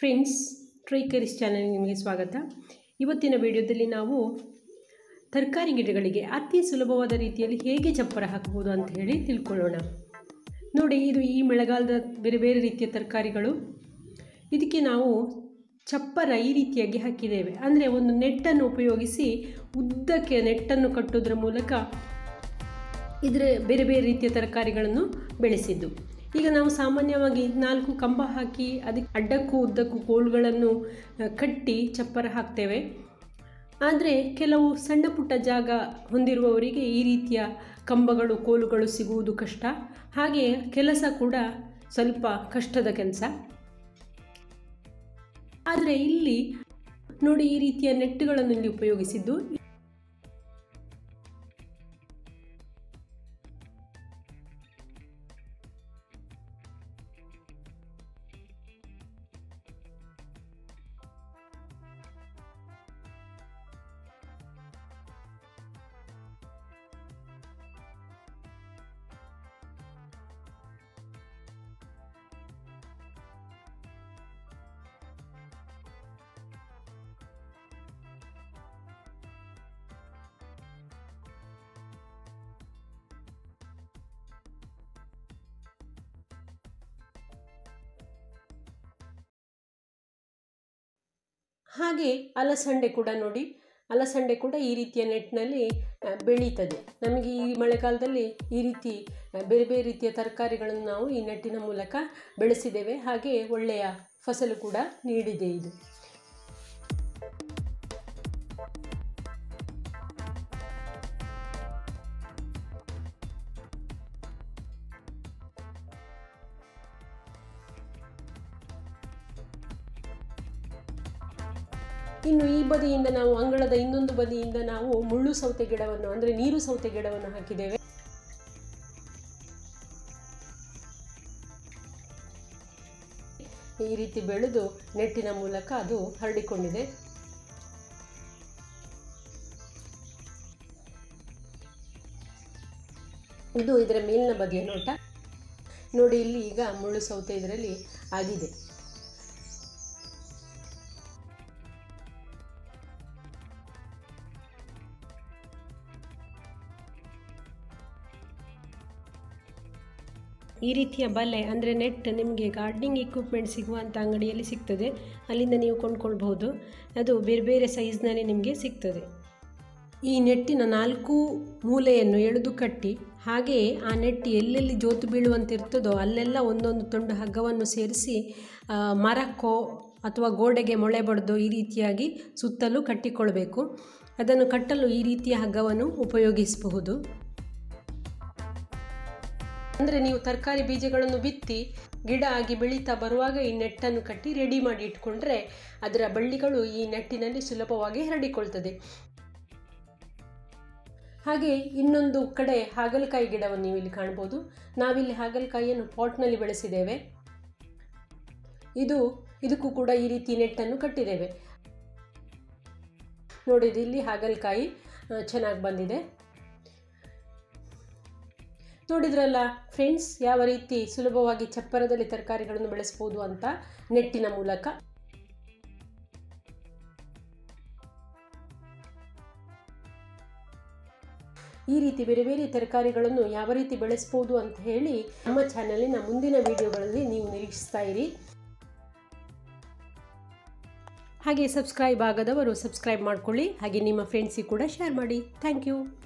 friends try ಕರಿಸ್ ಚಾನಲ್ಗೆ ನಿಮಗೆ ಸ್ವಾಗತ ಇವತ್ತಿನ ವಿಡಿಯೋದಲ್ಲಿ ನಾವು ತರಕಾರಿ ಗಿಡಗಳಿಗೆ ಅತಿ ಸುಲಭವಾದ ರೀತಿಯಲ್ಲಿ ಹೇಗೆ ಚಪ್ಪರ ಹಾಕಬಹುದು ಅಂತ ಹೇಳಿ ತಿಳ್ಕೊಳ್ಳೋಣ ನೋಡಿ ಇದು ಈ ಮಳೆಗಾಲದ ಬೇರೆ ಬೇರೆ ರೀತಿಯ ತರಕಾರಿಗಳು ಇದಕ್ಕೆ ನಾವು ಚಪ್ಪರ ಈ ರೀತಿಯಾಗಿ ಹಾಕಿದ್ದೇವೆ ಅಂದರೆ ಒಂದು ನೆಟ್ಟನ್ನು ಉಪಯೋಗಿಸಿ ಉದ್ದಕ್ಕೆ ನೆಟ್ಟನ್ನು ಕಟ್ಟೋದ್ರ ಮೂಲಕ ಇದರ ಬೇರೆ ಬೇರೆ ರೀತಿಯ ತರಕಾರಿಗಳನ್ನು ಬೆಳೆಸಿದ್ದು ಈಗ ನಾವು ಸಾಮಾನ್ಯವಾಗಿ ನಾಲ್ಕು ಕಂಬ ಹಾಕಿ ಅದಕ್ಕೆ ಅಡ್ಡಕ್ಕೂ ಉದ್ದಕ್ಕೂ ಕೋಲುಗಳನ್ನು ಆ, ಕಟ್ಟಿ ಚಪ್ಪರ ಹಾಕ್ತೇವೆ ಆದರೆ ಕೆಲವು ಸಣ್ಣ ಪುಟ್ಟ ಜಾಗ ಹೊಂದಿರುವವರಿಗೆ ಈ ರೀತಿಯ ಕಂಬಗಳು ಕೋಲುಗಳು ಸಿಗುವುದು ಕಷ್ಟ ಹಾಗೆ ಕೆಲಸ ಕೂಡ ಸ್ವಲ್ಪ ಕಷ್ಟದ ಕೆಲಸ ಆದರೆ ಇಲ್ಲಿ ನೋಡಿ ಈ ರೀತಿಯ ನೆಟ್ಟುಗಳನ್ನು ಇಲ್ಲಿ ಉಪಯೋಗಿಸಿದ್ದು ಹಾಗೆ ಅಲಸಂಡೆ ಕೂಡ ನೋಡಿ ಅಲಸಂಡೆ ಕೂಡ ಈ ರೀತಿಯ ನೆಟ್ನಲ್ಲಿ ಆ, ಬೆಳೀತದೆ ನಮಗೆ ಈ ಮಳೆಗಾಲದಲ್ಲಿ ಈ ರೀತಿ ಆ, ಬೇರೆ ಬೇರೆ ರೀತಿಯ ತರಕಾರಿಗಳನ್ನು ನಾವು ಈ ನೆಟ್ಟಿನ ಮೂಲಕ ಬೆಳೆಸಿದ್ದೇವೆ ಹಾಗೆ ಒಳ್ಳೆಯ ಫಸಲು ಕೂಡ ನೀಡಿದೆ ಇದು ಇನ್ನು ಈ ಬದಿಯಿಂದ ನಾವು ಅಂಗಳದ ಇನ್ನೊಂದು ಬದಿಯಿಂದ ನಾವು ಮುಳ್ಳು ಸೌತೆ ಗಿಡವನ್ನು ಅಂದರೆ ನೀರು ಸೌತೆ ಗಿಡವನ್ನು ಹಾಕಿದ್ದೇವೆ ಈ ರೀತಿ ಬೆಳೆದು ನೆಟ್ಟಿನ ಮೂಲಕ ಅದು ಹರಡಿಕೊಂಡಿದೆ ಇದು ಇದರ ಮೇಲಿನ ಬದಿಯ ನೋಟ ನೋಡಿ ಇಲ್ಲಿ ಈಗ ಮುಳ್ಳು ಸೌತೆ ಇದರಲ್ಲಿ ಆಗಿದೆ ಈ ರೀತಿಯ ಬಲೆ ಅಂದರೆ ನೆಟ್ ನಿಮಗೆ ಗಾರ್ಡನಿಂಗ್ ಇಕ್ವಿಪ್ಮೆಂಟ್ ಸಿಗುವಂಥ ಅಂಗಡಿಯಲ್ಲಿ ಸಿಗ್ತದೆ ಅಲ್ಲಿಂದ ನೀವು ಕೊಂಡ್ಕೊಳ್ಬಹುದು ಅದು ಬೇರೆ ಬೇರೆ ಸೈಜ್ನಲ್ಲಿ ನಿಮಗೆ ಸಿಗ್ತದೆ ಈ ನೆಟ್ಟಿನ ನಾಲ್ಕು ಮೂಲೆಯನ್ನು ಎಳೆದು ಕಟ್ಟಿ ಹಾಗೆಯೇ ಆ ನೆಟ್ ಎಲ್ಲೆಲ್ಲಿ ಜೋತು ಬೀಳುವಂತಿರ್ತದೋ ಅಲ್ಲೆಲ್ಲ ಒಂದೊಂದು ತುಂಡು ಹಗ್ಗವನ್ನು ಸೇರಿಸಿ ಆ, ಮರಕ್ಕೋ ಅಥವಾ ಗೋಡೆಗೆ ಮೊಳೆ ಬಡ್ದು ಈ ರೀತಿಯಾಗಿ ಸುತ್ತಲೂ ಕಟ್ಟಿಕೊಳ್ಬೇಕು ಅದನ್ನು ಕಟ್ಟಲು ಈ ರೀತಿಯ ಹಗ್ಗವನ್ನು ಉಪಯೋಗಿಸಬಹುದು ಅಂದರೆ ನೀವು ತರಕಾರಿ ಬೀಜಗಳನ್ನು ಬಿತ್ತಿ ಗಿಡ ಆಗಿ ಬೆಳೀತಾ ಬರುವಾಗ ಈ ನೆಟ್ಟನ್ನು ಕಟ್ಟಿ ರೆಡಿ ಮಾಡಿ ಇಟ್ಕೊಂಡ್ರೆ ಅದರ ಬಳ್ಳಿಗಳು ಈ ನೆಟ್ಟಿನಲ್ಲಿ ಸುಲಭವಾಗಿ ಹರಡಿಕೊಳ್ತದೆ ಹಾಗೆ ಇನ್ನೊಂದು ಕಡೆ ಹಾಗಲಕಾಯಿ ಗಿಡವನ್ನು ನೀವು ಇಲ್ಲಿ ಕಾಣ್ಬೋದು ನಾವಿಲ್ಲಿ ಹಾಗಲಕಾಯಿಯನ್ನು ಪಾಟ್ನಲ್ಲಿ ಬೆಳೆಸಿದ್ದೇವೆ ಇದು ಇದಕ್ಕೂ ಕೂಡ ಈ ರೀತಿ ನೆಟ್ಟನ್ನು ಕಟ್ಟಿದ್ದೇವೆ ನೋಡಿದ್ದು ಇಲ್ಲಿ ಹಾಗಲಕಾಯಿ ಚೆನ್ನಾಗಿ ಬಂದಿದೆ ನೋಡಿದ್ರಲ್ಲ ಫ್ರೆಂಡ್ಸ್ ಯಾವ ರೀತಿ ಸುಲಭವಾಗಿ ಚಪ್ಪರದಲ್ಲಿ ತರಕಾರಿಗಳನ್ನು ಬೆಳೆಸ್ಬೋದು ಅಂತ ನೆಟ್ಟಿನ ಮೂಲಕ ಈ ರೀತಿ ಬೇರೆ ಬೇರೆ ತರಕಾರಿಗಳನ್ನು ಯಾವ ರೀತಿ ಬೆಳೆಸ್ಬೋದು ಅಂತ ಹೇಳಿ ನಮ್ಮ ಚಾನಲಿನ ಮುಂದಿನ ವಿಡಿಯೋಗಳಲ್ಲಿ ನೀವು ನಿರೀಕ್ಷಿಸ್ತಾ ಇರಿ ಹಾಗೆ ಸಬ್ಸ್ಕ್ರೈಬ್ ಆಗದವರು ಸಬ್ಸ್ಕ್ರೈಬ್ ಮಾಡ್ಕೊಳ್ಳಿ ಹಾಗೆ ನಿಮ್ಮ ಫ್ರೆಂಡ್ಸಿಗೆ ಕೂಡ ಶೇರ್ ಮಾಡಿ ಥ್ಯಾಂಕ್ ಯು